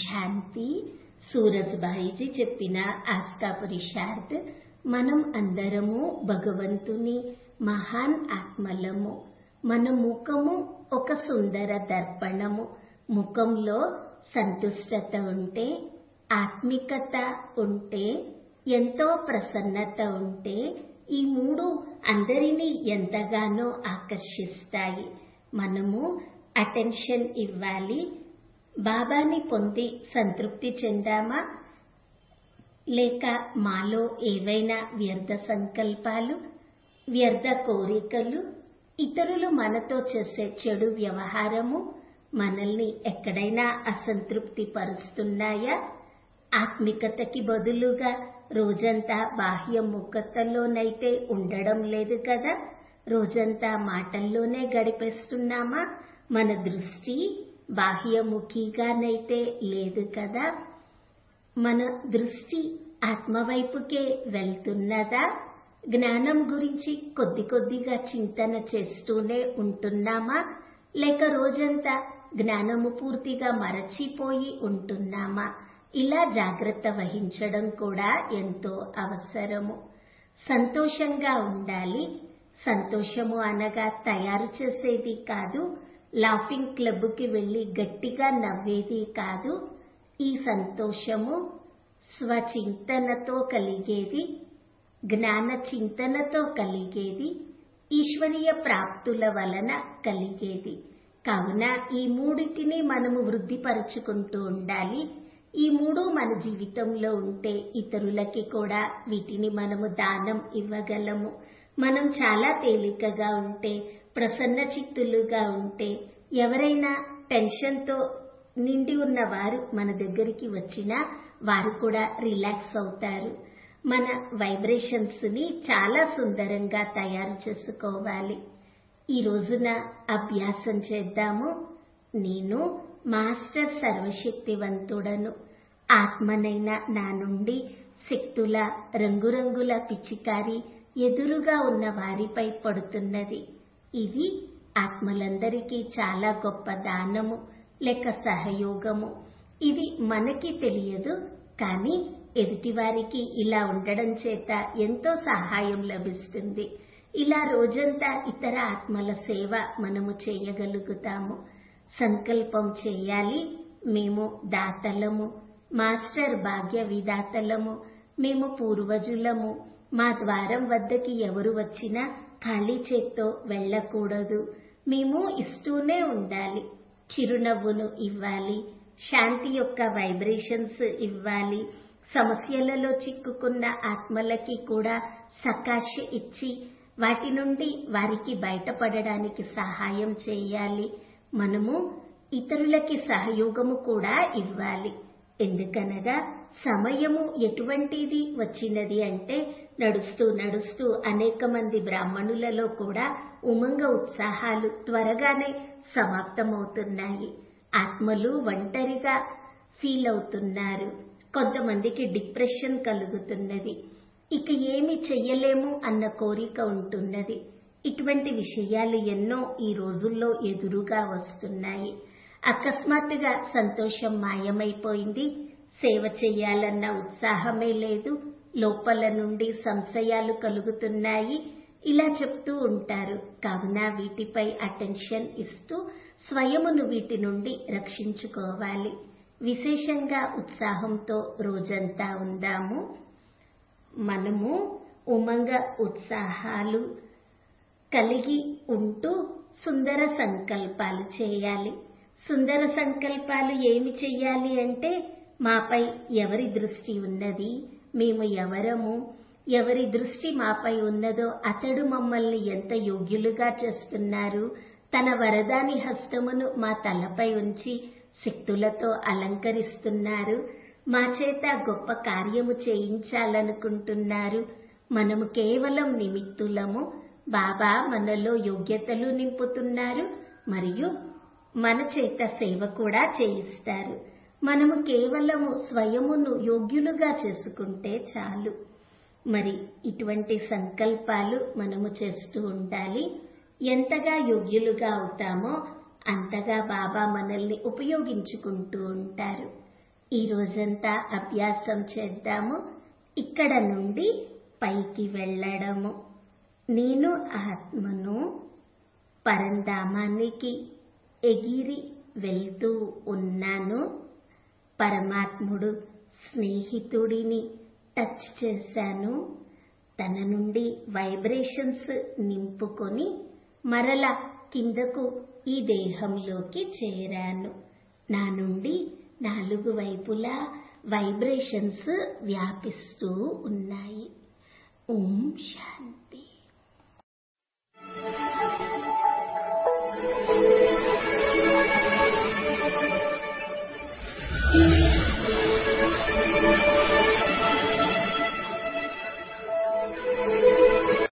శాంతి సూరజ్భాయిజీ చెప్పిన ఆస్కా పురుషార్థ్ మనం అందరము భగవంతుని మహాన్ ఆత్మలము మన ముఖము ఒక సుందర దర్పణము ముఖంలో సంతుష్టత ఉంటే ఆత్మికత ఉంటే ఎంతో ప్రసన్నత ఉంటే ఈ మూడు అందరినీ ఎంతగానో ఆకర్షిస్తాయి మనము అటెన్షన్ ఇవ్వాలి బాబాని పొంది సంతృప్తి చెందామా లేక మాలో ఏవైనా వ్యర్థ సంకల్పాలు వ్యర్థ కోరికలు ఇతరులు మనతో చేసే చెడు వ్యవహారము మనల్ని ఎక్కడైనా అసంతృప్తి పరుస్తున్నాయా ఆత్మికతకి బదులుగా రోజంతా బాహ్య ముఖతలోనైతే ఉండడం లేదు కదా రోజంతా మాటల్లోనే గడిపేస్తున్నామా మన దృష్టి బాహ్యముఖిగానైతే లేదు కదా మన దృష్టి ఆత్మవైపుకే వెళ్తున్నదా జ్ఞానం గురించి కొద్ది కొద్దిగా చింతన చేస్తూనే ఉంటున్నామా లేక రోజంతా జ్ఞానము పూర్తిగా మరచిపోయి ఉంటున్నామా ఇలా జాగ్రత్త వహించడం కూడా ఎంతో అవసరము సంతోషంగా ఉండాలి సంతోషము అనగా తయారు చేసేది కాదు లాఫింగ్ క్లబ్కి వెళ్ళి గట్టిగా నవ్వేది కాదు ఈ సంతోషము స్వచింతనతో కలిగేది జ్ఞాన చింతనతో కలిగేది ఈశ్వరీయ ప్రాప్తుల వలన కలిగేది కావున ఈ మూడిటిని మనము వృద్ధిపరుచుకుంటూ ఉండాలి ఈ మూడు మన జీవితంలో ఉంటే ఇతరులకి కూడా వీటిని మనము దానం ఇవ్వగలము మనం చాలా తేలికగా ఉంటే ప్రసన్న చిత్తులుగా ఉంటే ఎవరైనా టెన్షన్తో నిండి ఉన్న వారు మన దగ్గరికి వచ్చినా వారు కూడా రిలాక్స్ అవుతారు మన వైబ్రేషన్స్ ని చాలా సుందరంగా తయారు చేసుకోవాలి ఈ రోజున అభ్యాసం చేద్దాము నేను మాస్టర్ సర్వశక్తివంతుడను ఆత్మనైన నా నుండి శక్తుల రంగురంగుల పిచికారి ఎదురుగా ఉన్న వారిపై పడుతున్నది ఇది ఆత్మలందరికీ చాలా గొప్ప దానము లేక సహయోగము ఇది మనకి తెలియదు కానీ ఎదుటివారికి ఇలా ఉండడం చేత ఎంతో సహాయం లభిస్తుంది ఇలా రోజంతా ఇతర ఆత్మల సేవ మనము చేయగలుగుతాము సంకల్పం చేయాలి మేము దాతలము మాస్టర్ భాగ్య విదాతలము మేము పూర్వజులము మా ద్వారం వద్దకి ఎవరు వచ్చినా ఖాళీ చేత్తో వెళ్ళకూడదు మేము ఇస్తూనే ఉండాలి చిరునవ్వును ఇవ్వాలి శాంతి యొక్క వైబ్రేషన్స్ ఇవ్వాలి సమస్యలలో చిక్కుకున్న ఆత్మలకి కూడా సకాశ ఇచ్చి వాటి నుండి వారికి బయటపడడానికి సహాయం చేయాలి మనము ఇతరులకి సహయోగము కూడా ఇవ్వాలి ఎందుకనగా సమయము ఎటువంటిది వచ్చినది అంటే నడుస్తూ నడుస్తూ అనేక మంది బ్రాహ్మణులలో కూడా ఉమంగ ఉత్సాహాలు త్వరగానే సమాప్తమవుతున్నాయి ఆత్మలు ఒంటరిగా ఫీల్ అవుతున్నారు కొంతమందికి డిప్రెషన్ కలుగుతున్నది ఇక ఏమి చెయ్యలేము అన్న కోరిక ఉంటున్నది ఇటువంటి విషయాలు ఎన్నో ఈ రోజుల్లో ఎదురుగా వస్తున్నాయి అకస్మాత్తుగా సంతోషం మాయమైపోయింది సేవ చేయాలన్న ఉత్సాహమే లేదు లోపల నుండి సంశయాలు కలుగుతున్నాయి ఇలా చెప్తూ ఉంటారు కావున వీటిపై అటెన్షన్ ఇస్తూ స్వయమును వీటి నుండి రక్షించుకోవాలి విశేషంగా ఉత్సాహంతో రోజంతా ఉందాము మనము ఉమంగ ఉత్సాహాలు కలిగి ఉంటూ సుందర సంకల్పాలు చేయాలి సుందర సంకల్పాలు ఏమి చెయ్యాలి అంటే మాపై ఎవరి దృష్టి ఉన్నది మేము ఎవరము ఎవరి దృష్టి మాపై ఉన్నదో అతడు మమ్మల్ని ఎంత యోగ్యులుగా చేస్తున్నారు తన వరదాని హస్తమును మా తలపై ఉంచి శక్తులతో అలంకరిస్తున్నారు మా చేత గొప్ప కార్యము చేయించాలనుకుంటున్నారు మనము కేవలం నిమిత్తులము బాబా మనలో యోగ్యతలు నింపుతున్నారు మరియు మన చేత సేవ కూడా చేయిస్తారు మనము కేవలము స్వయమును యోగ్యులుగా చేసుకుంటే చాలు మరి ఇటువంటి సంకల్పాలు మనము చేస్తూ ఉండాలి ఎంతగా యోగ్యులుగా అవుతామో అంతగా బాబా మనల్ని ఉపయోగించుకుంటూ ఉంటారు ఈ రోజంతా అభ్యాసం చేద్దాము ఇక్కడ నుండి పైకి వెళ్ళడము నేను ఆత్మను పరంధామానికి ఎగిరి వెళ్తూ ఉన్నాను పరమాత్ముడు స్నేహితుడిని టచ్ చేశాను తన నుండి వైబ్రేషన్స్ నింపుకొని మరల కిందకు ఈ దేహంలోకి చేరాను నా నుండి నాలుగు వైపులా వైబ్రేషన్స్ వ్యాపిస్తూ ఉన్నాయి ఓం శాంతి